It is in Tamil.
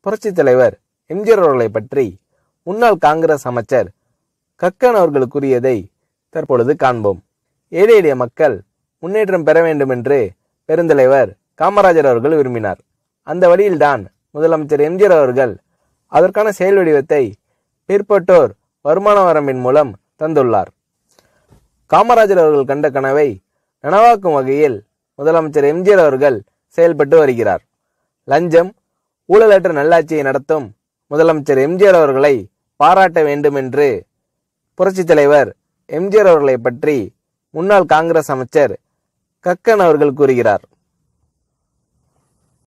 புரட்சித் தலைவர் எம்ஜிஆர் அவர்களை பற்றி முன்னாள் காங்கிரஸ் அமைச்சர் கக்கன் அவர்கள் கூறியதை தற்பொழுது காண்போம் ஏழை எளிய மக்கள் முன்னேற்றம் பெற வேண்டும் என்று பெருந்தலைவர் காமராஜர் அவர்கள் விரும்பினார் அந்த வழியில்தான் முதலமைச்சர் எம்ஜிஆர் அவர்கள் அதற்கான செயல் வடிவத்தை பிற்பட்டோர் வருமான வரம்பின் மூலம் தந்துள்ளார் காமராஜர் அவர்கள் கண்ட கனவை நனவாக்கும் வகையில் முதலமைச்சர் எம்ஜிஆர் அவர்கள் செயல்பட்டு வருகிறார் லஞ்சம் ஊழலற்ற நல்லாட்சியை நடத்தும் முதலமைச்சர் எம்ஜிஆர் அவர்களை பாராட்ட வேண்டும் என்று புரட்சித் தலைவர் எம்ஜிஆர் அவர்களை பற்றி முன்னாள் காங்கிரஸ் அமைச்சர் கக்கன் அவர்கள் கூறுகிறார்